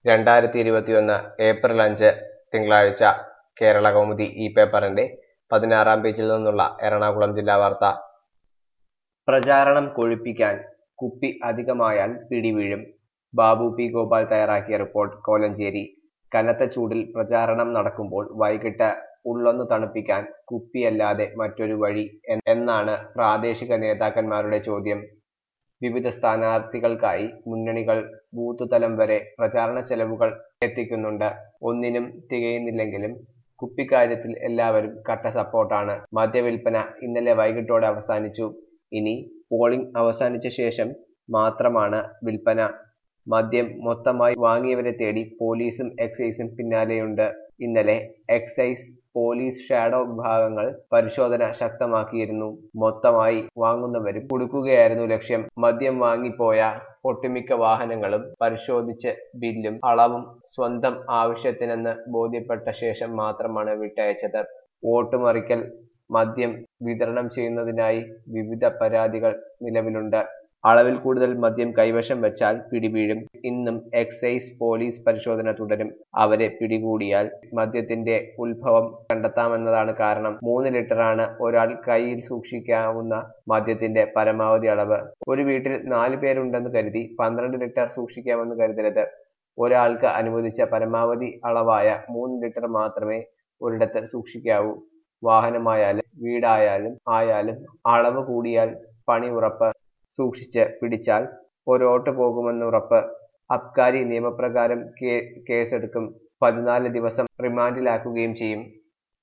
രണ്ടായിരത്തി ഇരുപത്തിയൊന്ന് ഏപ്രിൽ അഞ്ച് തിങ്കളാഴ്ച കേരള കൗമുദി ഈ പേപ്പറിന്റെ പതിനാറാം പേജിൽ നിന്നുള്ള എറണാകുളം ജില്ലാ വാർത്ത പ്രചാരണം കൊഴുപ്പിക്കാൻ കുപ്പി അധികമായാൽ പിടിവീഴും ബാബു പി ഗോപാൽ തയ്യാറാക്കിയ റിപ്പോർട്ട് കോലഞ്ചേരി കനത്ത ചൂടിൽ പ്രചാരണം നടക്കുമ്പോൾ വൈകിട്ട് ഉള്ളൊന്ന് തണുപ്പിക്കാൻ കുപ്പിയല്ലാതെ മറ്റൊരു വഴി എൻ- എന്നാണ് പ്രാദേശിക നേതാക്കന്മാരുടെ ചോദ്യം വിവിധ സ്ഥാനാർത്ഥികൾക്കായി മുന്നണികൾ ബൂത്ത് തലം വരെ പ്രചാരണ ചെലവുകൾ എത്തിക്കുന്നുണ്ട് ഒന്നിനും തികയുന്നില്ലെങ്കിലും കുപ്പിക്കാര്യത്തിൽ എല്ലാവരും കട്ട സപ്പോർട്ടാണ് മദ്യവിൽപ്പന ഇന്നലെ വൈകിട്ടോടെ അവസാനിച്ചു ഇനി പോളിംഗ് അവസാനിച്ച ശേഷം മാത്രമാണ് വിൽപ്പന മദ്യം മൊത്തമായി വാങ്ങിയവരെ തേടി പോലീസും എക്സൈസും പിന്നാലെയുണ്ട് ഇന്നലെ എക്സൈസ് പോലീസ് ഷാഡോ വിഭാഗങ്ങൾ പരിശോധന ശക്തമാക്കിയിരുന്നു മൊത്തമായി വാങ്ങുന്നവരും കൊടുക്കുകയായിരുന്നു ലക്ഷ്യം മദ്യം വാങ്ങിപ്പോയ ഒട്ടുമിക്ക വാഹനങ്ങളും പരിശോധിച്ച് ബില്ലും അളവും സ്വന്തം ആവശ്യത്തിനെന്ന് ബോധ്യപ്പെട്ട ശേഷം മാത്രമാണ് വിട്ടയച്ചത് വോട്ടുമറിക്കൽ മദ്യം വിതരണം ചെയ്യുന്നതിനായി വിവിധ പരാതികൾ നിലവിലുണ്ട് അളവിൽ കൂടുതൽ മദ്യം കൈവശം വെച്ചാൽ പിടിവീഴും ഇന്നും എക്സൈസ് പോലീസ് പരിശോധന തുടരും അവരെ പിടികൂടിയാൽ മദ്യത്തിന്റെ ഉത്ഭവം കണ്ടെത്താമെന്നതാണ് കാരണം മൂന്ന് ലിറ്ററാണ് ഒരാൾ കയ്യിൽ സൂക്ഷിക്കാവുന്ന മദ്യത്തിന്റെ പരമാവധി അളവ് ഒരു വീട്ടിൽ നാല് പേരുണ്ടെന്ന് കരുതി പന്ത്രണ്ട് ലിറ്റർ സൂക്ഷിക്കാമെന്ന് കരുതരുത് ഒരാൾക്ക് അനുവദിച്ച പരമാവധി അളവായ മൂന്ന് ലിറ്റർ മാത്രമേ ഒരിടത്ത് സൂക്ഷിക്കാവൂ വാഹനമായാലും വീടായാലും ആയാലും അളവ് കൂടിയാൽ പണി ഉറപ്പ് സൂക്ഷിച്ച് പിടിച്ചാൽ ഒരോട്ട് പോകുമെന്ന് ഉറപ്പ് അബ്കാരി നിയമപ്രകാരം കേ കേസെടുക്കും പതിനാല് ദിവസം റിമാൻഡിലാക്കുകയും ചെയ്യും